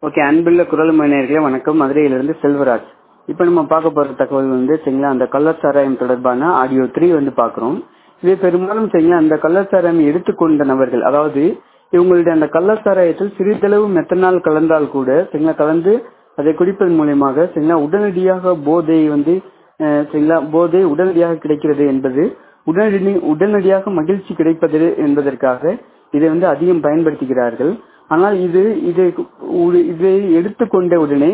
okay அன்புள்ள குரல் மணியர்களே வணக்கம் மதுரையிலிருந்து செல்வராஜ் இப்போ நம்ம பார்க்க போற தகவல் வந்து சரிங்களா அந்த கள்ளச்சாராயம் தொடர்பான ஆடியோ த்ரீ வந்து பார்க்குறோம் இது பெரும்பாலும் சரிங்களா அந்த கள்ளச்சாராயம் எடுத்துக்கொண்ட நபர்கள் அதாவது இவங்களுடைய அந்த கள்ளச்சாராயத்தில் சிறிதளவு மெத்தனால் கலந்தால் கூட சரிங்களா கலந்து அதை குடிப்பதன் மூலியமாக சரிங்களா உடனடியாக போதை வந்து அஹ், சரிங்களா போதை உடனடியாக கிடைக்கிறது என்பது உடனடி உடனடியாக மகிழ்ச்சி கிடைப்பது என்பதற்காக இதை வந்து அதிகம் பயன்படுத்துகிறார்கள் ஆனால் இது இதை உ- இதை எடுத்துக்கொண்ட உடனே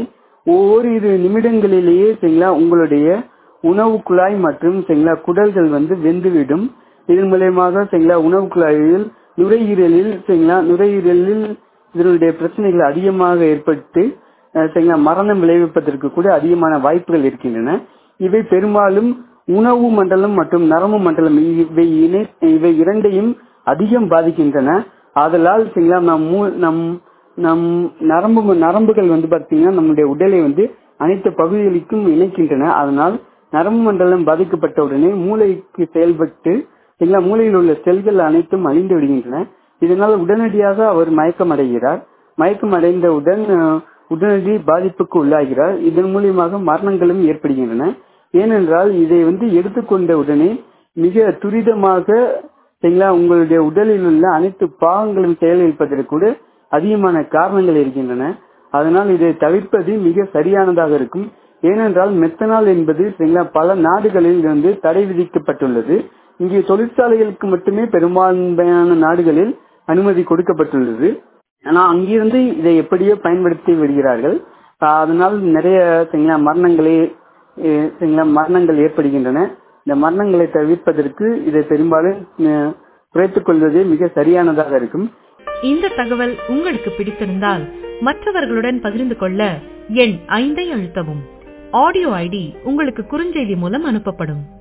ஓரிரு நிமிடங்களிலேயே சரிங்களா உங்களுடைய உணவு குழாய் மற்றும் சரிங்களா குடல்கள் வந்து வெந்துவிடும் இதன் மூலியமாக சரிங்களா உணவு குழாயில் நுரையீரலில் சரிங்களா நுரையீரலில் இதனுடைய பிரச்சனைகள் அதிகமாக ஏற்பட்டு அஹ், சரிங்களா மரணம் விளைவிப்பதற்கு கூட அதிகமான வாய்ப்புகள் இருக்கின்றன இவை பெரும்பாலும் உணவு மண்டலம் மற்றும் நரம்பு மண்டலம் இவை இணை இவை இரண்டையும் அதிகம் பாதிக்கின்றன ஆதலால் சரிங்களா நம் மூ- நம் நம் நரம்பு நரம்புகள் வந்து பார்த்தீங்கன்னா நம்முடைய உடலை வந்து அனைத்து பகுதிகளுக்கும் இணைக்கின்றன அதனால் நரம்பு மண்டலம் பாதிக்கப்பட்ட உடனே மூளைக்கு செயல்பட்டு சரிங்களா மூளையில் உள்ள செல்கள் அனைத்தும் அழிந்து விடுகின்றன இதனால் உடனடியாக அவர் மயக்கம் அடைகிறார் மயக்கம் அடைந்தவுடன் அஹ், உடனடி பாதிப்புக்கு உள்ளாகிறார் இதன் மூலியமாக மரணங்களும் ஏற்படுகின்றன ஏனென்றால் இதை வந்து எடுத்துக்கொண்ட உடனே மிக துரிதமாக சரிங்களா உங்களுடைய உடலில் உள்ள அனைத்து பாகங்களும் செயலிழப்பதற்கு கூட அதிகமான காரணங்கள் இருக்கின்றன அதனால் இதை தவிர்ப்பது மிக சரியானதாக இருக்கும் ஏனென்றால் மெத்தனால் என்பது சரிங்களா பல நாடுகளில் வந்து தடை விதிக்கப்பட்டுள்ளது இங்கே தொழிற்சாலைகளுக்கு மட்டுமே பெரும்பான்மையான நாடுகளில் அனுமதி கொடுக்கப்பட்டுள்ளது ஆனா அங்கிருந்து இதை எப்படியோ பயன்படுத்தி விடுகிறார்கள் ஆஹ் அதனால் நிறைய சரிங்களா மரணங்களே அஹ் சரிங்களா மரணங்கள் ஏற்படுகின்றன இந்த மரணங்களை தவிர்ப்பதற்கு இதை பெரும்பாலும் அஹ், குறைத்துக் கொள்வதே மிக சரியானதாக இருக்கும் இந்த தகவல் உங்களுக்கு பிடித்திருந்தால் மற்றவர்களுடன் பகிர்ந்து கொள்ள எண் ஐந்தை அழுத்தவும் ஆடியோ ஐடி உங்களுக்கு குறுஞ்செய்தி மூலம் அனுப்பப்படும்